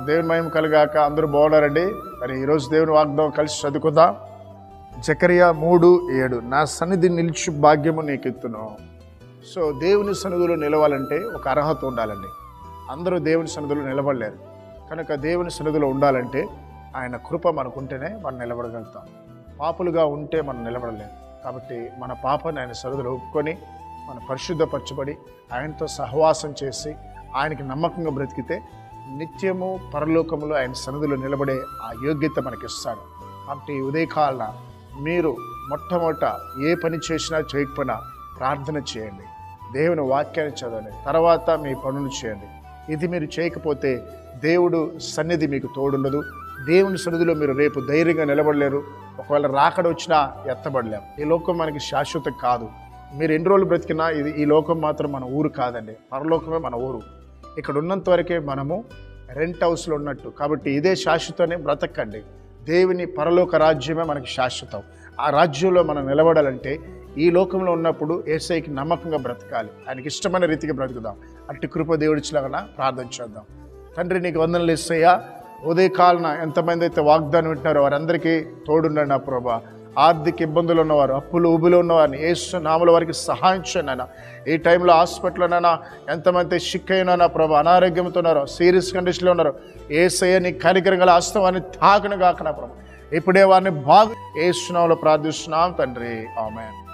దేవుని మహిమ కలుగాక అందరూ బాగున్నారండి మరి ఈరోజు దేవుని వాగ్దానం కలిసి చదువుకుందాం జకరియా మూడు ఏడు నా సన్నిధి నిలిచి భాగ్యము నీకు ఎత్తును సో దేవుని సన్నిధిలో నిలవాలంటే ఒక అర్హత ఉండాలండి అందరూ దేవుని సన్నిధిలో నిలబడలేరు కనుక దేవుని సన్నిధిలో ఉండాలంటే ఆయన కృప మనకుంటేనే మనం నిలబడగలుగుతాం పాపులుగా ఉంటే మనం నిలబడలేం కాబట్టి మన పాపని ఆయన సన్నిధిలో ఒప్పుకొని మన పరిశుద్ధపరచబడి ఆయనతో సహవాసం చేసి ఆయనకి నమ్మకంగా బ్రతికితే నిత్యము పరలోకములో ఆయన సన్నిధిలో నిలబడే ఆ యోగ్యత మనకిస్తాడు కాబట్టి ఈ ఉదయకాలన మీరు మొట్టమొదట ఏ పని చేసినా చేయకపోయినా ప్రార్థన చేయండి దేవుని వాక్యాన్ని చదవండి తర్వాత మీ పనులు చేయండి ఇది మీరు చేయకపోతే దేవుడు సన్నిధి మీకు తోడుండదు దేవుని సన్నిధిలో మీరు రేపు ధైర్యంగా నిలబడలేరు ఒకవేళ రాకడ వచ్చినా ఎత్తబడలేం ఈ లోకం మనకి శాశ్వతం కాదు మీరు ఎన్ని రోజులు బ్రతికినా ఇది ఈ లోకం మాత్రం మన ఊరు కాదండి పరలోకమే మన ఊరు ఇక్కడ ఉన్నంత వరకే మనము రెంట్ హౌస్లో ఉన్నట్టు కాబట్టి ఇదే శాశ్వతనే బ్రతకండి దేవుని పరలోక రాజ్యమే మనకి శాశ్వతం ఆ రాజ్యంలో మనం నిలబడాలంటే ఈ లోకంలో ఉన్నప్పుడు ఏసైకి నమ్మకంగా బ్రతకాలి ఆయనకి ఇష్టమైన రీతిగా బ్రతుకుదాం అట్టి కృప దేవుడిచ్చిలాగా ప్రార్థన చేద్దాం తండ్రి నీకు వందనలు ఇస్తాయా ఉదయకాలన ఎంతమంది అయితే వాగ్దానం వింటున్నారో వారందరికీ తోడుండండి నా ప్రభా ఆర్థిక ఇబ్బందులు ఉన్నవారు అప్పులు ఉబులు ఉన్నవారిని ఏసు నామల వారికి సహాయం చేయండి నాన్న ఈ టైంలో హాస్పిటల్లోనైనా ఎంతమంది సిక్ అయినా ప్రభా అనారోగ్యంతో ఉన్నారో సీరియస్ కండిషన్లో ఉన్నారో ఏసయ్య నీ కనికరం గల హస్తవాన్ని తాకను కాకనా ప్రభా ఇప్పుడే వారిని బాగు ఏసునామలో ప్రార్థిస్తున్నాం తండ్రి ఆమె